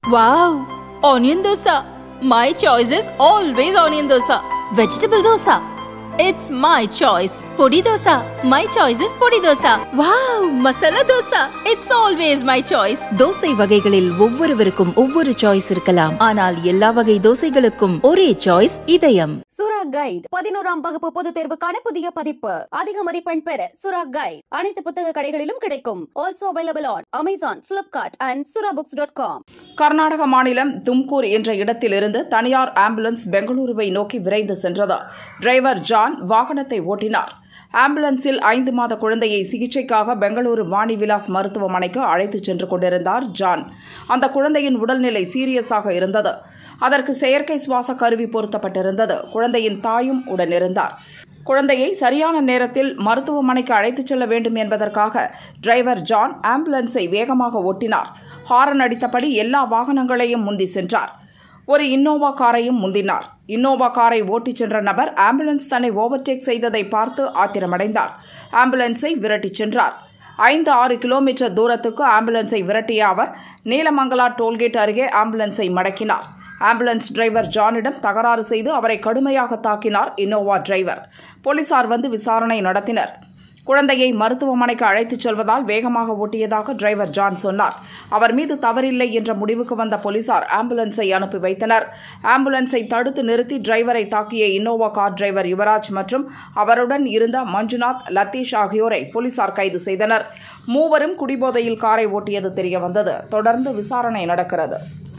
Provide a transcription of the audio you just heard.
wow onion dosa my choice is always onion dosa vegetable dosa it's my choice podi dosa my choice is podi dosa wow masala dosa it's always my choice dosa வகைகளில் ஒவ்வொருவருக்கும் ஒவ்வொரு choice இருக்கலாம் ஆனால் எல்லா வகை தோசைகளுக்கும் ஒரே சாய்ஸ் இதயம் சுரா கைட் பதினோராம் வகுப்பு பொதுத் தேர்வுக்கான புதிய பதிப்பு அதிக மதிப்பெண் பெற சுரா கைட் அனைத்து புத்தக கடைகளிலும் கிடைக்கும் also available on Amazon Flipkart and Sura books dot com Karnataka மாநிலம் தும்கூர் என்ற இடத்திலிருந்து தனியார் ஆம்புலன்ஸ் பெங்களூருவை நோக்கி விரைந்து சென்றது டிரைவர் ஜான் வாகனத்தை ஓட்டினார் ஆம்புலன்ஸில் ஐந்து மாத குழந்தையை சிகிச்சைக்காக பெங்களூரு வாணி விலாஸ் மருத்துவமனைக்கு அழைத்துச் சென்று கொண்டிருந்தார் ஜான் அந்த குழந்தையின் உடல்நிலை சீரியஸாக இருந்தது அதற்கு செயற்கை சுவாச கருவி பொருத்தப்பட்டிருந்தது குழந்தையின் தாயும் உடனிருந்தார் குழந்தையை சரியான நேரத்தில் மருத்துவமனைக்கு அழைத்துச் செல்ல வேண்டும் என்பதற்காக டிரைவர் ஜான் ஆம்புலன்ஸை வேகமாக ஓட்டினார் ஹாரன் அடித்தபடி எல்லா வாகனங்களையும் முந்தி சென்றார் ஒரு இன்னோவா காரையும் முந்தினார் இன்னோவா காரை ஓட்டிச் சென்ற நபர் ஆம்புலன்ஸ் தன்னை ஓவர்டேக் செய்ததை பார்த்து ஆத்திரமடைந்தார் ஆம்புலன்ஸை விரட்டிச் சென்றார் ஐந்து ஆறு கிலோமீட்டர் தூரத்துக்கு ஆம்புலன்ஸை விரட்டிய அவர் நீலமங்கலா டோல்கேட் அருகே ஆம்புலன்ஸை மடக்கினார் ஆம்புலன்ஸ் டிரைவர் ஜானிடம் தகராறு செய்து அவரை கடுமையாக தாக்கினார் இன்னோவா டிரைவர் போலீசார் வந்து விசாரணை நடத்தினர் குழந்தையை மருத்துவமனைக்கு அழைத்துச் செல்வதால் வேகமாக ஓட்டியதாக டிரைவர் ஜான் சொன்னார் அவர் மீது தவறில்லை என்ற முடிவுக்கு வந்த போலீசார் ஆம்புலன்ஸை அனுப்பி வைத்தனர் ஆம்புலன்ஸை தடுத்து நிறுத்தி டிரைவரை தாக்கிய இன்னோவா கார் டிரைவர் யுவராஜ் மற்றும் அவருடன் இருந்த மஞ்சுநாத் லத்தீஷ் ஆகியோரை போலீசார் கைது செய்தனர் மூவரும் குடிபோதையில் காரை ஓட்டியது தெரியவந்தது தொடர்ந்து விசாரணை நடக்கிறது